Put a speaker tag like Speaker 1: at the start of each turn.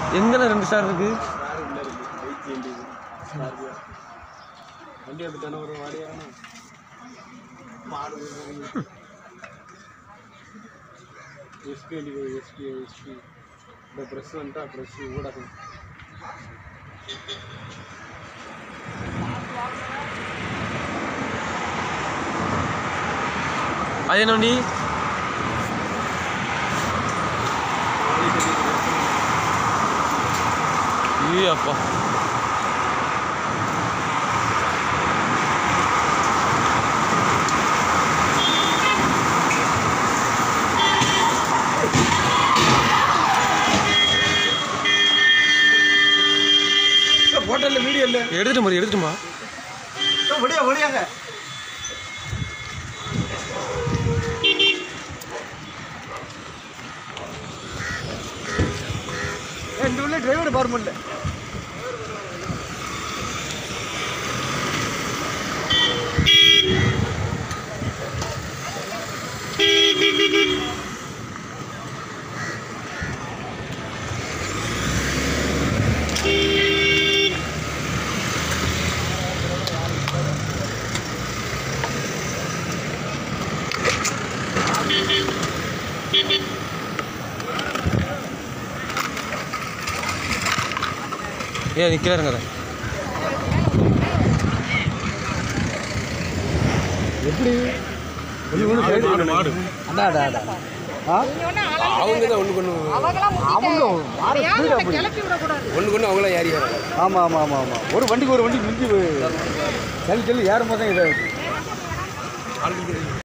Speaker 1: எங்கண்ணா ரெண்டு ஸ்டார் இருக்கு
Speaker 2: கார் உள்ள இருக்கு பைக் வண்டி ஸ்கார்பியோ வண்டி எடுத்தானே ஒரு வாடியான மாடு எஸ்பி வண்டி எஸ்பி எஸ்பி இந்த ப்ரெஸ் வந்துட்டா ப்ரெஸ் ஊடகம்
Speaker 1: அது என்ன வண்டி ஐயோ அப்பா
Speaker 2: ஹோட்டலில் வீடியோ இல்லை
Speaker 1: எடுத்துட்டு மாதிரி எடுத்துட்டுமா
Speaker 2: ஒடியா ஒடியாங்க இந்த உள்ள டிரைவர் பார்மல்ல
Speaker 1: ஏன் நிற்கிறாருங்க அதை
Speaker 2: எப்படி
Speaker 1: மாடு
Speaker 2: அடா அடா அடா ஆ
Speaker 3: அவங்க தான் ஒன்று கொண்டு
Speaker 2: அவங்க வார ஸ்பீட் அப்படி
Speaker 3: ஒன்று கொண்டு அவங்களாம் ஏறி வராங்க
Speaker 2: ஆமாம் ஆமாம் ஆமாம் ஆமாம் ஒரு வண்டிக்கு ஒரு வண்டி மிஞ்சி தள்ளி தள்ளி ஏறும்போது தான் இதாகுது